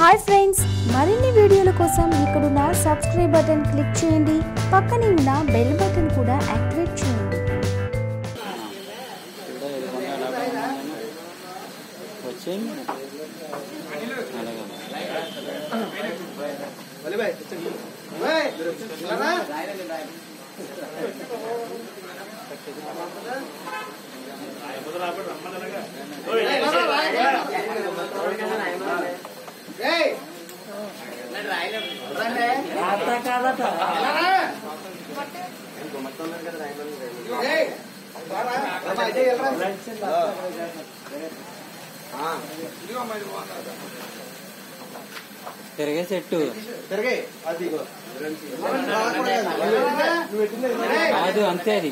hi friends మరిన్ని వీడియోల కోసం ఇక్కడున్న సబ్స్క్రైబ్ బటన్ క్లిక్ చేయండి పక్కనే ఉన్న బెల్ బటన్ కూడా యాక్టివేట్ చేయండి ഇവിടെ ഇത് കൊണ്ട് അടക്കണം వచ్చేయండి తిరిగే చెట్టు కాదు అంతే అది